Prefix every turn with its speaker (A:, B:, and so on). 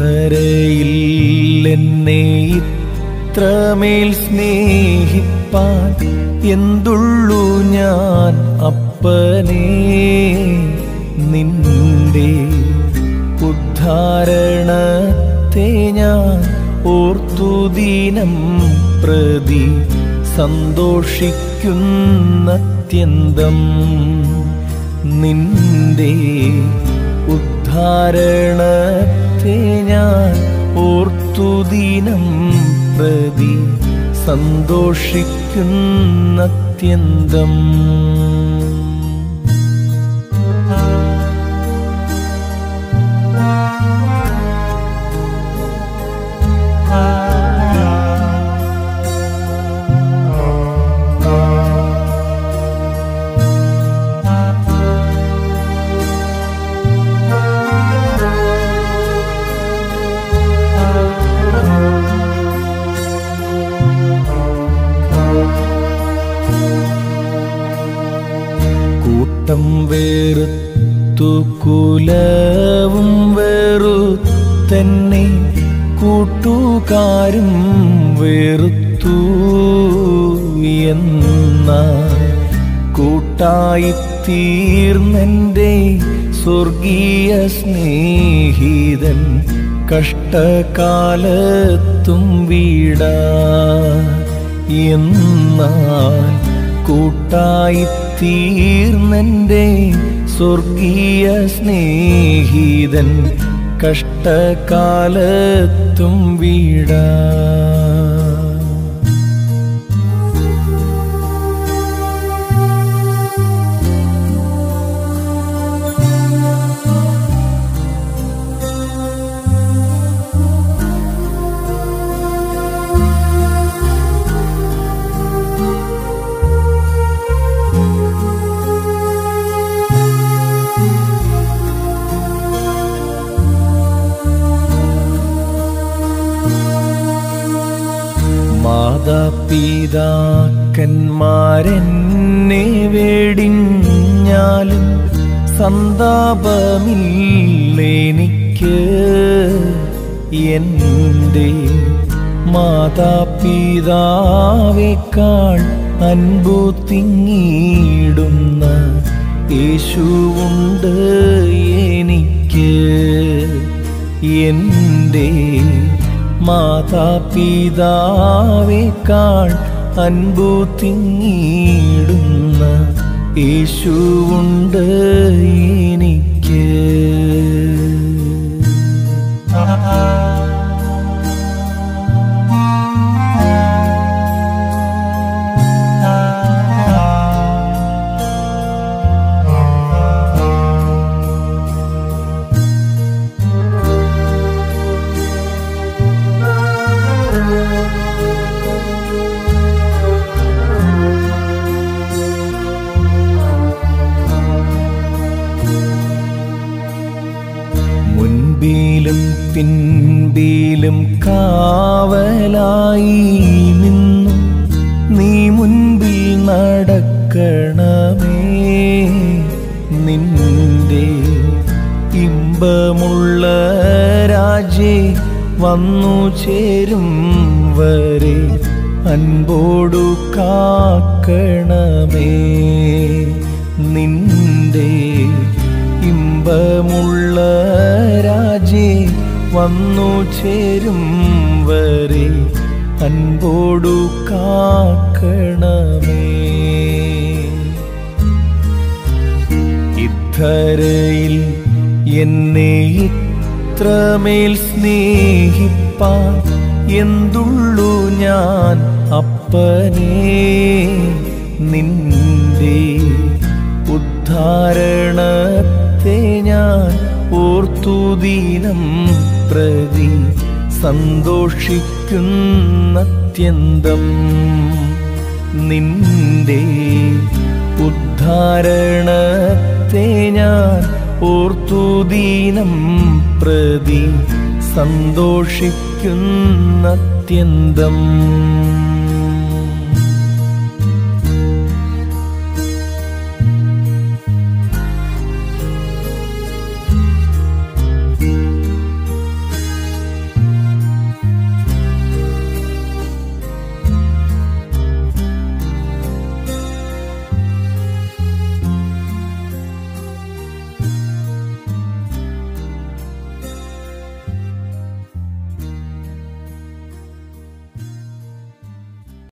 A: ഇത്തരയിൽ എന്നെ ഇത്രമേൽ സ്നേഹിപ്പാൻ എന്തുള്ളു ഞാൻ അപ്പനേ നിന്റെ ഉദ്ധാരണത്തെ ഞാൻ ഓർത്തു ദിനം പ്രതി സന്തോഷിക്കുന്നത്യന്തം നിന്റെ ഉദ്ധാരണത്തെ ഞാൻ ഓർത്തു ദിനം പ്രതി സന്തോഷിക്കുന്നത്യന്തം കൂട്ടം വേറുത്തു കുലവും വേറു തന്നെ കൂട്ടുകാരും വേറുത്തു എന്ന കൂട്ടായി തീർന്നെൻ്റെ സ്വർഗീയ സ്നേഹിതൻ കഷ്ടകാലത്തും വീടാ എന്നാൽ കൂട്ടായി തീർന്നെൻ്റെ സ്വർഗീയ സ്നേഹിതൻ കഷ്ടകാലത്തും വീടാ മാതാപിതാക്കന്മാരെന്നെ വേടിഞ്ഞാലും സന്താപമില്ലെനിക്ക് എൻ്റെ മാതാപിതാവേക്കാൾ അൻപു തിങ്ങിയിടുന്ന യേശുവുണ്ട് എനിക്ക് എൻ്റെ മാതാപിതാവേക്കാൾ അൻപു തിങ്ങിയിടുന്ന യേശുവുണ്ട് എനിക്ക് മുൻപിലും പിൻപിലും കാവലായി നിന്നു നീ മുൻപിൽ നടക്കണമേ നിന്റെ ഇമ്പമുള്ള രാജേ വന്നു ചേരും വരെ അൻപോടു കാക്കണമേ നിന്റെ ഇമ്പമുള്ള രാജേ വന്നു ചേരും വരെ അൻപോടു കാക്കണമേ ഇത്തരയിൽ എന്നെ ഇത്രമേൽ സ്നേഹിപ്പാൻ എന്തുള്ളു ഞാൻ അപ്പനേ നിന്റെ ഉദ്ധാരണത്തെ ഞാൻ ഓർത്തു ദിനം പ്രതി സന്തോഷിക്കുന്നത്യന്തം നിന്റെ ഉദ്ധാരണത്തെ ഞാൻ ഓർത്തു ദീനം പ്രതി സന്തോഷിക്കുന്നത്യന്തം